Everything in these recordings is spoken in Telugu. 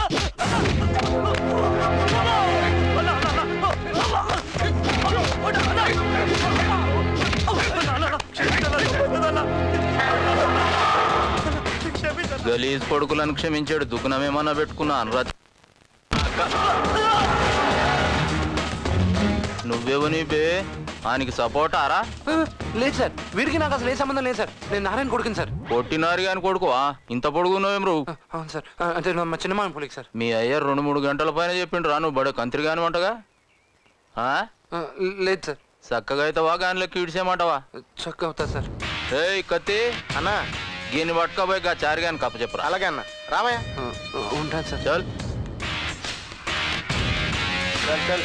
గలీజ్ కొడుకులను క్షమించాడు దుఃఖనమేమన్నా పెట్టుకున్నా అనురా నువ్వెవని బే ఆయనకి సపోర్ట్ ఆరా లేదు సార్ వీరికి నాకు అసలు ఏ సంబంధం లేదు సార్ నేను నారాయణ కొడుకుని సార్ కొట్టినారు కానీ కొడుకువా ఇంత పొడుగున్నావేం రు ఆ, అవును సార్ ఆ, అంటే మా చిన్నమామ పులికి సార్ మీ అయ్య రెండు మూడు గంటల పైన చెప్పిండు రా నువ్వు బడ కంత్రి కాని వంటగా ఆ? ఆ, లేదు సార్ చక్కగా అవుతావా గానిలోకి ఇడిసేమంటావా చక్క అవుతా సార్ ఏయ్ కత్తి అన్నా గీని పట్టుకోపోయి గా చారి గాని కప్ప చెప్పరా అలాగే అన్న రామయ్య ఆ, ఆ, ఉంటాను సార్ చల్ చల్ చల్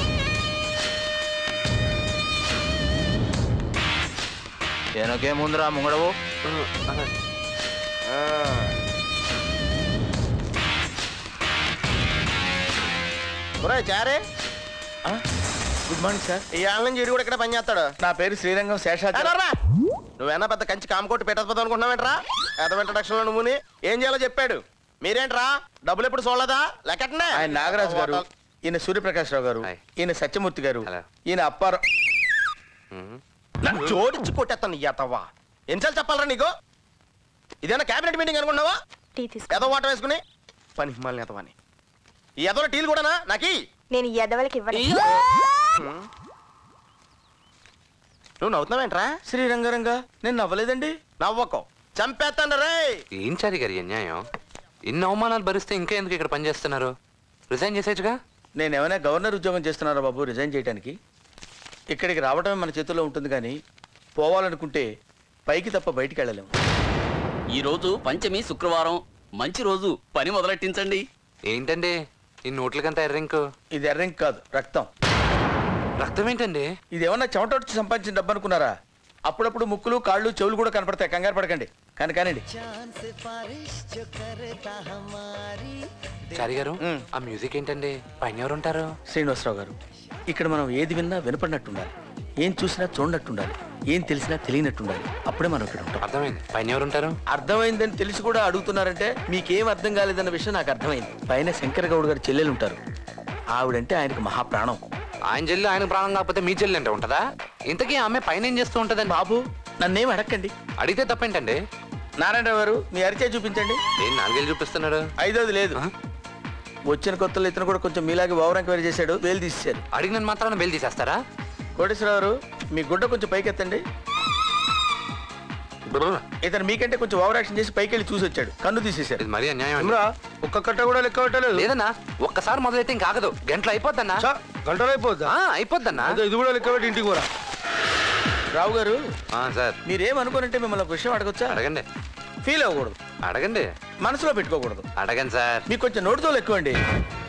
వెనకేముందిరా ముంగడవు ఆ, అలాగే. ఆ. ఒరేయ్ చారే గుడ్ మార్నింగ్ సార్ ఈ ఆళ్ళ నుంచి ఇడు కూడా ఇక్కడ పని చేస్తాడు నా పేరు శ్రీరంగం శేషాద్రి నువ్వేనా పెద్ద కంచి కామకోటి పెట్టకపోతే అనుకుంటున్నావేంట్రా ఎదవ ఇంట్రడక్షన్ లో నువ్వుని ఏం చేయాలో చెప్పాడు మీరేంట్రా డబ్బులు ఎప్పుడు చూడలేదా లెక్కటనే ఆయన నాగరాజు గారు ఈయన సూర్యప్రకాష్ రావు గారు హాయ్. ఈయన సత్యమూర్తి గారు హలో. ఈయన అప్పారావు ఉమ్. జోడించి కొట్టేస్తాను ఎతవా ఎన్నిసార్లు చెప్పాలరా నీకు ఇదేనా క్యాబినెట్ మీటింగ్ అనుకున్నావా టీ తీసుకో ఎదో వాటర్ వేసుకుని పని హిమాలని ఎతవాని ఈ ఎదవ టీలు కూడానా నాకి నేను ఈ ఎదవలకి ఇవ్వను నువ్వు నవ్వుతున్నావేంట్రా శ్రీరంగరంగా నేను నవ్వలేదండి నవ్వకో చంపేస్తాను రే ఏం చారి గారి అన్యాయం ఇన్ని అవమానాలు భరిస్తే ఇంకా ఎందుకు ఇక్కడ పనిచేస్తున్నారు రిజైన్ చేసేచ్చుగా నేను ఏమైనా గవర్నర్ ఉద్యోగం చేస్తున్నారా బాబు రిజైన్ చేయడానికి ఇక్కడికి రావడమే మన చేతుల్లో ఉంటుంది కానీ పోవాలనుకుంటే పైకి తప్ప బయటికి వెళ్ళలేము ఈ రోజు పంచమి శుక్రవారం మంచి రోజు పని మొదలెట్టించండి ఏంటండి ఈ నోట్లకంత ఎర్రింకు ఇది ఎర్రంకి కాదు రక్తం రక్తం ఏంటండి ఇది ఏమన్నా చెమట వచ్చి సంపాదించిన డబ్బు అనుకున్నారా అప్పుడప్పుడు ముక్కులు కాళ్ళు చెవులు కూడా కనపడతాయి కంగారు పడకండి కానీ కానివ్వండి చారి గారు ఉమ్. ఆ మ్యూజిక్ ఏంటండి పైన ఎవరు ఉంటారు శ్రీనివాసరావు గారు ఇక్కడ మనం ఏది విన్నా వినపడినట్టుండాలి ఏం చూసినా చూడనట్టుండాలి ఏం తెలిసినా తెలియనట్టుండాలి అప్పుడే మనం ఇక్కడ ఉంటాం అర్థమైంది పైన ఎవరు ఉంటారు అర్థమైందని తెలిసి కూడా అడుగుతున్నారంటే మీకేం అర్థం కాలేదన్న విషయం నాకు అర్థమైంది పైన శంకర గౌడ్ గారి చెల్లెలు ఉంటారు ఆవిడంటే ఆయనకు మహాప్రాణం ఆయన చెల్లి ఆయన ప్రాణం కాకపోతే మీ చెల్లి అంటే ఉంటుందా ఇంతకీ ఆమె పైన ఏం చేస్తూ ఉంటుందండి బాబు నన్నేం అడగండి అడిగితే తప్పేంటండి నారాయణరావు గారు మీ అరిచే చూపించండి ఏం నాలుగేళ్ళు చూపిస్తున్నాడు ఐదోది లేదు ఆ? వచ్చిన కొత్తలో ఇతను కూడా కొంచెం మీలాగే ఓవర్ ఎంక్వైరీ చేశాడు వేలు తీసేశారు అడిగిన మాత్రాన బెయిల్ తీసేస్తారా కోటేశ్వరరావు గారు మీ గుడ్డ కొంచెం పైకి ఎత్తండి ఇతను మీకంటే కొంచెం ఓవర్ యాక్షన్ చేసి పైకి వెళ్ళి చూసి వచ్చాడు కన్ను తీసేశాడు ఇది మరీ అన్యాయం అండి. ఇమ్రా, ఒక్క కట్ట కూడా లెక్క పెట్టలేదు లేదన్నా ఒక్కసారి మొదలైతే ఇంకా ఆగదు గంటలు అయిపోద్దన్నా చా, గంటలో అయిపోద్దా ఆ, అయిపోద్దన్నా అదో ఇది కూడా లెక్క పెట్టి ఇంటికి కూడా రావు గారు ఆ, సార్ మీరేమనుకోనంటే మిమ్మల్ని ఒక విషయం అడగొచ్చా అడగండి ఫీల్ అవ్వకూడదు అడగండి మనసులో పెట్టుకోకూడదు అడగండి సార్ మీకు కొంచెం నోటితో ఎక్కువండి